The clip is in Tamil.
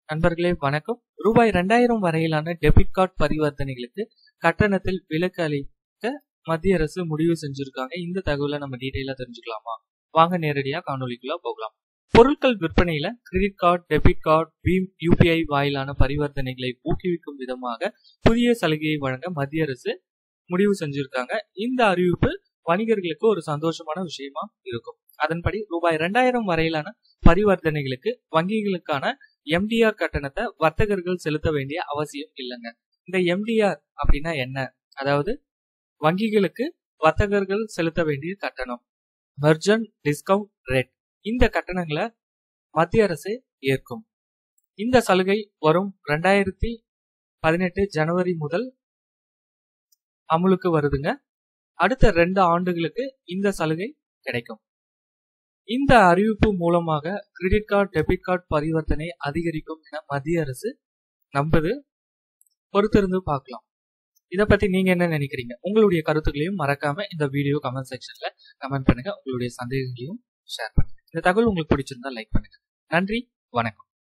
நண்பர்களே வணக்கம் ரூபாய் ரெண்டாயிரம் வரையிலான டெபிட் கார்டு பரிவர்த்தனைகளுக்கு கட்டணத்தில் விலக்கு அளிக்க மத்திய அரசு முடிவு செஞ்சிருக்காங்க இந்த தகவலை நம்ம டீட்டெயிலா தெரிஞ்சுக்கலாமா வாங்க நேரடியா காணொலிக்குள்ள போகலாம் பொருட்கள் விற்பனையில credit card debit card BHIM UPI வாயிலான பரிவர்த்தனைகளை ஊக்குவிக்கும் விதமாக புதிய சலுகையை வழங்க மத்திய அரசு முடிவு செஞ்சிருக்காங்க இந்த அறிவிப்பு வணிகர்களுக்கு ஒரு சந்தோஷமான விஷயமா இருக்கும் அதன்படி ரூபாய் ரெண்டாயிரம் வரையிலான பரிவர்த்தனைகளுக்கு வங்கிகளுக்கான எம்டிஆர் கட்டணத்தை வர்த்தகர்கள் செலுத்த வேண்டிய அவசியம் இல்லைங்க இந்த எம்டிஆர் அப்படின்னா என்ன அதாவது வங்கிகளுக்கு வர்த்தகர்கள் செலுத்த வேண்டிய கட்டணம் மெர்ஜன் டிஸ்கவுண்ட் ரேட் இந்த கட்டணங்களை மத்திய அரசு ஏற்கும் இந்த சலுகை வரும் ரெண்டாயிரத்தி பதினெட்டு ஜனவரி முதல் அமுலுக்கு வருதுங்க அடுத்த ரெண்டு ஆண்டுகளுக்கு இந்த சலுகை கிடைக்கும் இந்த அறிவிப்பு மூலமாக கிரெடிட் கார்டு டெபிட் கார்டு பரிவர்த்தனை அதிகரிக்கும் என மத்திய அரசு நம்புது பொறுத்திருந்து பார்க்கலாம் இதை பத்தி நீங்க என்ன நினைக்கிறீங்க உங்களுடைய கருத்துக்களையும் மறக்காம இந்த வீடியோ கமெண்ட் செக்ஷன்ல கமெண்ட் பண்ணுங்க உங்களுடைய சந்தேகங்களையும் ஷேர் பண்ணுங்க இந்த தகவல் உங்களுக்கு பிடிச்சிருந்தா லைக் பண்ணுங்க நன்றி வணக்கம்